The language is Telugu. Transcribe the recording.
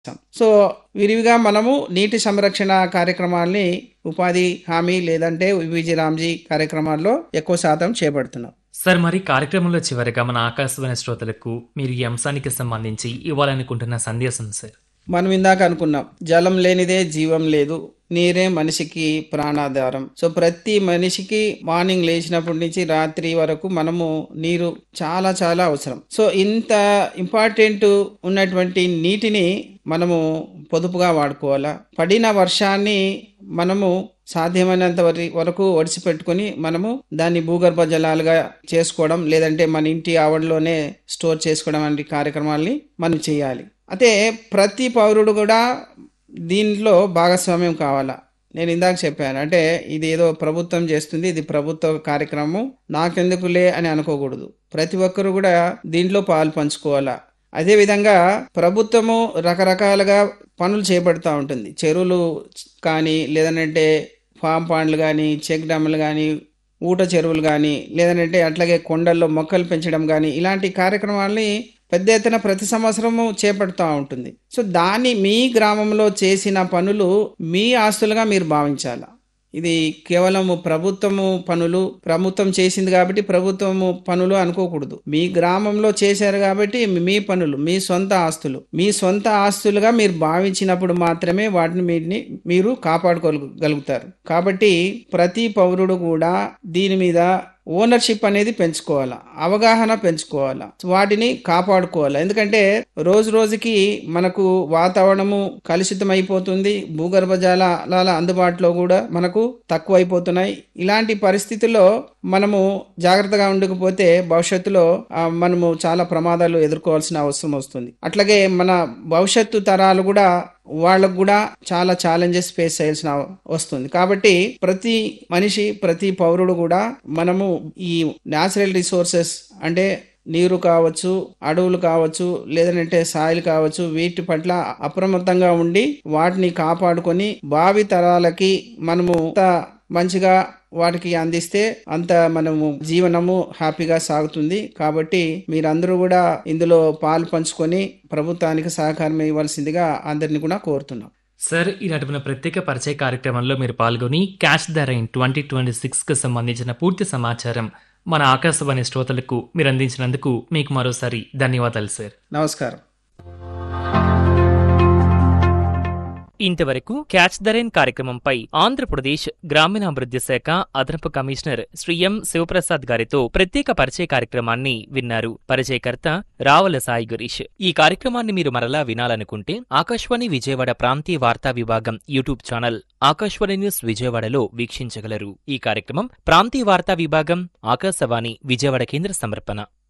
సో విరివిగా మనము నీటి సంరక్షణ కార్యక్రమాల్ని ఉపాధి హామీ లేదంటే విజయ రామ్జీ కార్యక్రమాల్లో ఎక్కువ శాతం చేపడుతున్నాం సార్ మరి కార్యక్రమంలో చివరిగా మన ఆకాశవాణి శ్రోతలకు మీరు ఈ అంశానికి సంబంధించి ఇవ్వాలనుకుంటున్న సందేశం సార్ మనం ఇందాక అనుకున్నాం జలం లేనిదే జీవం లేదు నీరే మనిషికి ప్రాణాధారం సో ప్రతి మనిషికి మార్నింగ్ లేచినప్పటి నుంచి రాత్రి వరకు మనము నీరు చాలా చాలా అవసరం సో ఇంత ఇంపార్టెంట్ ఉన్నటువంటి నీటిని మనము పొదుపుగా వాడుకోవాలా పడిన వర్షాన్ని మనము సాధ్యమైనంత వరి వరకు ఒడిసిపెట్టుకుని మనము దాన్ని భూగర్భ జలాలుగా చేసుకోవడం లేదంటే మన ఇంటి ఆవడలోనే స్టోర్ చేసుకోవడం వంటి కార్యక్రమాల్ని మనం చేయాలి అయితే ప్రతి పౌరుడు కూడా దీంట్లో భాగస్వామ్యం కావాలా నేను ఇందాక చెప్పాను అంటే ఇది ఏదో ప్రభుత్వం చేస్తుంది ఇది ప్రభుత్వ కార్యక్రమం నాకెందుకులే అని అనుకోకూడదు ప్రతి ఒక్కరు కూడా దీంట్లో పాలు పంచుకోవాలా అదేవిధంగా ప్రభుత్వము రకరకాలుగా పనులు చేపడుతూ ఉంటుంది చెరువులు కానీ లేదనంటే ఫామ్ పాండ్లు కానీ చెక్ డ్యాములు కానీ ఊట చెరువులు కానీ లేదంటే అట్లాగే కొండల్లో మొక్కలు పెంచడం కానీ ఇలాంటి కార్యక్రమాల్ని పెద్ద ఎత్తున ప్రతి సంవత్సరము చేపడుతూ ఉంటుంది సో దాన్ని మీ గ్రామంలో చేసిన పనులు మీ ఆస్తులుగా మీరు భావించాలి ఇది కేవలం ప్రభుత్వము పనులు ప్రభుత్వం చేసింది కాబట్టి ప్రభుత్వము పనులు అనుకోకూడదు మీ గ్రామంలో చేశారు కాబట్టి మీ పనులు మీ సొంత ఆస్తులు మీ సొంత ఆస్తులుగా మీరు భావించినప్పుడు మాత్రమే వాటిని మీరిని మీరు కాపాడుకోగలుగుతారు కాబట్టి ప్రతి పౌరుడు కూడా దీని మీద ఓనర్షిప్ అనేది పెంచుకోవాలా అవగాహన పెంచుకోవాలా వాటిని కాపాడుకోవాలా ఎందుకంటే రోజు రోజుకి మనకు వాతావరణము కలుషితం అయిపోతుంది భూగర్భ జలాల అందుబాటులో కూడా మనకు తక్కువ అయిపోతున్నాయి ఇలాంటి పరిస్థితుల్లో మనము జాగ్రత్తగా ఉండకపోతే భవిష్యత్తులో మనము చాలా ప్రమాదాలు ఎదుర్కోవాల్సిన అవసరం వస్తుంది అట్లాగే మన భవిష్యత్తు తరాలు కూడా వాళ్ళకు కూడా చాలా ఛాలెంజెస్ ఫేస్ చేయాల్సిన వస్తుంది కాబట్టి ప్రతి మనిషి ప్రతి పౌరుడు కూడా మనము ఈ న్యాచురల్ రిసోర్సెస్ అంటే నీరు కావచ్చు అడవులు కావచ్చు లేదంటే సాయిల్ కావచ్చు వీటి పట్ల అప్రమత్తంగా ఉండి వాటిని కాపాడుకొని భావి తరాలకి మనము మంచిగా వాటికి అందిస్తే అంత మనము జీవనము హ్యాపీగా సాగుతుంది కాబట్టి మీరందరూ కూడా ఇందులో పాలు పంచుకొని ప్రభుత్వానికి సహకారం ఇవ్వాల్సిందిగా అందరిని కూడా కోరుతున్నాం సార్ ఈ నడుపున ప్రత్యేక పరిచయ కార్యక్రమంలో మీరు పాల్గొని catch the rain twenty twenty six కు సంబంధించిన పూర్తి సమాచారం మన ఆకాశవాణి శ్రోతలకు మీరు అందించినందుకు మీకు మరోసారి ధన్యవాదాలు సార్ నమస్కారం ఇంతవరకు క్యాచ్ ద రైన్ కార్యక్రమంపై ఆంధ్రప్రదేశ్ గ్రామీణాభివృద్ధి శాఖ అదనపు కమిషనర్ శ్రీ ఎం శివప్రసాద్ గారితో ప్రత్యేక పరిచయ కార్యక్రమాన్ని విన్నారు పరిచయకర్త రావల సాయి గురీష్ ఈ కార్యక్రమాన్ని మీరు మరలా వినాలనుకుంటే ఆకాశవాణి విజయవాడ ప్రాంతీయ వార్తా విభాగం యూట్యూబ్ ఛానల్ ఆకాశవాణి న్యూస్ విజయవాడలో వీక్షించగలరు ఈ కార్యక్రమం ప్రాంతీయ వార్తా విభాగం ఆకాశవాణి విజయవాడ కేంద్ర సమర్పణ